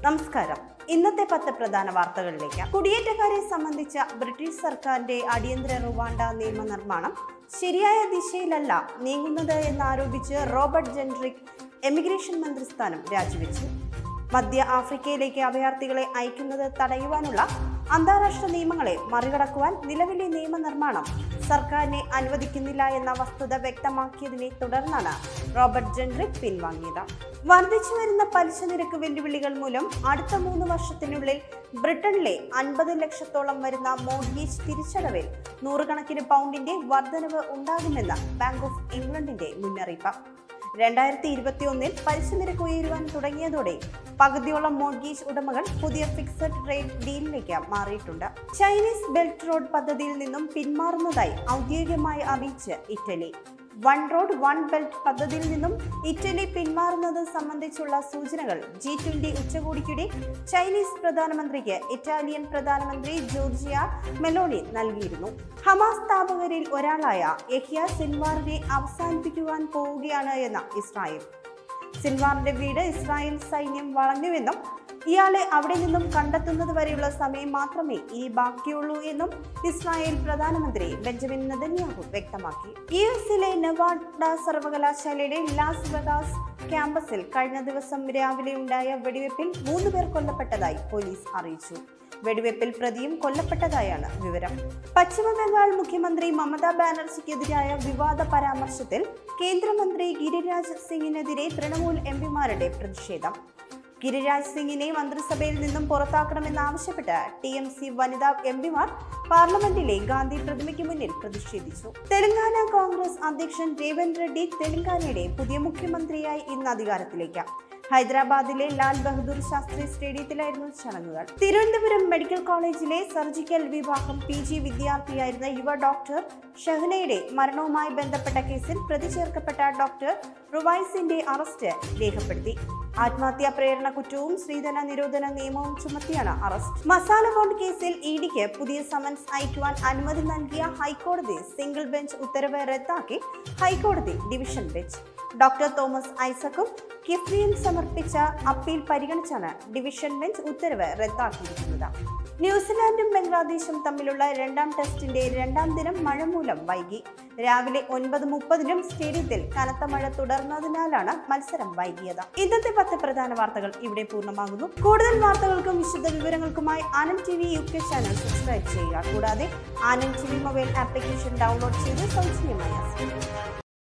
നമസ്കാരം ഇന്നത്തെ പത്ത് പ്രധാന വാർത്തകളിലേക്ക് കുടിയേറ്റക്കാരെ സംബന്ധിച്ച ബ്രിട്ടീഷ് സർക്കാരിന്റെ അടിയന്തര റുവാണ്ട നിയമനിർമ്മാണം ശരിയായ ദിശയിലല്ല നീങ്ങുന്നത് എന്നാരോപിച്ച് റോബർട്ട് ജെൻഡ്രിക് എമിഗ്രേഷൻ മന്ത്രിസ്ഥാനം രാജിവെച്ചു മധ്യ ആഫ്രിക്കയിലേക്ക് അഭയാർത്ഥികളെ അയക്കുന്നത് തടയുവാനുള്ള അന്താരാഷ്ട്ര നിയമങ്ങളെ മറികടക്കുവാൻ നിലവിലെ നിയമനിർമ്മാണം സർക്കാരിനെ അനുവദിക്കുന്നില്ല എന്ന വസ്തുത വ്യക്തമാക്കിയതിനെ തുടർന്നാണ് റോബർട്ട് ജെൻഡ്രിക് പിൻവാങ്ങിയത് വർദ്ധിച്ചു വരുന്ന പലിശ നിരക്ക് വെല്ലുവിളികൾ മൂലം അടുത്ത മൂന്ന് വർഷത്തിനുള്ളിൽ ബ്രിട്ടനിലെ അൻപത് ലക്ഷത്തോളം വരുന്ന മോർഗേജ് തിരിച്ചടവിൽ നൂറുകണക്കിന് പൗണ്ടിന്റെ വർധനവ് ഉണ്ടാകുമെന്ന് ബാങ്ക് ഓഫ് ഇംഗ്ലണ്ടിന്റെ മുന്നറിയിപ്പ് രണ്ടായിരത്തി ഇരുപത്തി ഒന്നിൽ പലിശ നിരക്ക് ഉയരുവാൻ തുടങ്ങിയതോടെ പകുതിയോളം മോർഗേജ് ഉടമകൾ പുതിയ ഫിക്സഡ് റേറ്റ് ഡീലിലേക്ക് മാറിയിട്ടുണ്ട് ചൈനീസ് ബെൽറ്റ് റോഡ് പദ്ധതിയിൽ നിന്നും പിന്മാറുന്നതായി ഔദ്യോഗികമായി അറിയിച്ച് Italy one road one belt പദ്ധതിയിൽ നിന്നും ഇറ്റലി പിന്മാറുന്നത് സംബന്ധിച്ചുള്ള സൂചനകൾ ജി ട്വന്റി ഉച്ചകോടിക്കിടെ ചൈനീസ് പ്രധാനമന്ത്രിക്ക് ഇറ്റാലിയൻ പ്രധാനമന്ത്രി ജോർജിയ മെലോണി നൽകിയിരുന്നു ഹമാസ് സ്ഥാപകരിൽ ഒരാളായ യഹ്യ സിൻവാറിനെ അവസാനിപ്പിക്കുവാൻ പോവുകയാണ് എന്ന ഇസ്രായേൽ സിൻവാറിന്റെ വീട് ഇസ്രായേൽ സൈന്യം വളഞ്ഞുവെന്നും ഇയാളെ അവിടെ നിന്നും കണ്ടെത്തുന്നത് വരെയുള്ള സമയം മാത്രമേ ഇനി ബാക്കിയുള്ളൂ എന്നും ഇസ്രായേൽ പ്രധാനമന്ത്രി ബെഞ്ചമിൻ നെതന്യാഹു വ്യക്തമാക്കി യു എസിലെ നെവാഡ സർവകലാശാലയുടെ ലാസ് വെഗാസ് ക്യാമ്പസിൽ കഴിഞ്ഞ ദിവസം രാവിലെ ഉണ്ടായ വെടിവെപ്പിൽ മൂന്ന് പേർ കൊല്ലപ്പെട്ടതായി പോലീസ് അറിയിച്ചു വെടിവെപ്പിൽ പ്രതിയും കൊല്ലപ്പെട്ടതായാണ് വിവരം പശ്ചിമ ബംഗാൾ മുഖ്യമന്ത്രി മമതാ ബാനർജിക്കെതിരായ വിവാദ പരാമർശത്തിൽ കേന്ദ്രമന്ത്രി ഗിരിരാജ് സിംഗിനെതിരെ തൃണമൂൽ എംപിമാരുടെ പ്രതിഷേധം ഗിരിരാജ് സിംഗിനെ മന്ത്രിസഭയിൽ നിന്നും പുറത്താക്കണമെന്നാവശ്യപ്പെട്ട് ടി എം സി വനിതാ എംപിമാർ പാർലമെന്റിലെ ഗാന്ധി പ്രതിമയ്ക്ക് മുന്നിൽ പ്രതിഷേധിച്ചു തെലങ്കാന കോൺഗ്രസ് അധ്യക്ഷൻ രേവന്ത് റെഡ്ഡി തെലങ്കാനയുടെ പുതിയ മുഖ്യമന്ത്രിയായി ഇന്ന് അധികാരത്തിലേക്ക് ഹൈദരാബാദിലെ ലാൽ ബഹദൂർ ശാസ്ത്രി സ്റ്റേഡിയത്തിലായിരുന്നു ചടങ്ങുകൾ തിരുവനന്തപുരം മെഡിക്കൽ കോളേജിലെ സർജിക്കൽ വിഭാഗം പി ജി വിദ്യാർത്ഥിയായിരുന്ന യുവ ഡോക്ടർ ഷഹ്നയുടെ മരണവുമായി ബന്ധപ്പെട്ട കേസിൽ പ്രതി ചേർക്കപ്പെട്ട ഡോക്ടർ റുവൈസിന്റെ അറസ്റ്റ് രേഖപ്പെടുത്തി ആത്മഹത്യാ പ്രേരണ കുറ്റവും സ്ത്രീധന നിരോധന നിയമവും ചുമത്തിയാണ് അറസ്റ്റ് മസാല ബോണ്ട് കേസിൽ ഇ ഡിക്ക് പുതിയ സമൻസ് അയക്കുവാൻ അനുമതി നൽകിയ ഹൈക്കോടതി സിംഗിൾ ബെഞ്ച് ഉത്തരവ് റദ്ദാക്കി ഹൈക്കോടതി ഡിവിഷൻ ബെഞ്ച് ഡോക്ടർ തോമസ് ഐസക്കും കിഫ്രിയും സമർപ്പിച്ച അപ്പീൽ പരിഗണിച്ചാണ് ഡിവിഷൻ ബെഞ്ച് ഉത്തരവ് റദ്ദാക്കിയിരിക്കുന്നത് ന്യൂസിലാൻഡും ബംഗ്ലാദേശും തമ്മിലുള്ള രണ്ടാം ടെസ്റ്റിന്റെ രണ്ടാം ദിനം മഴ മൂലം വൈകി രാവിലെ ഒൻപത് മുപ്പതിനും സ്റ്റേഡിയത്തിൽ കനത്ത മഴ തുടർന്നതിനാലാണ് മത്സരം വൈകിയത് ഇന്നത്തെ പത്ത് പ്രധാന വാർത്തകൾ ഇവിടെ പൂർണ്ണമാകുന്നു കൂടുതൽ വാർത്തകൾക്കും വിശദ വിവരങ്ങൾക്കുമായി Anand T V U K channel subscribe ചെയ്യുക കൂടാതെ Anand T V mobile application download ചെയ്ത് സൗജന്യമായി ആസ്വദിക്കുക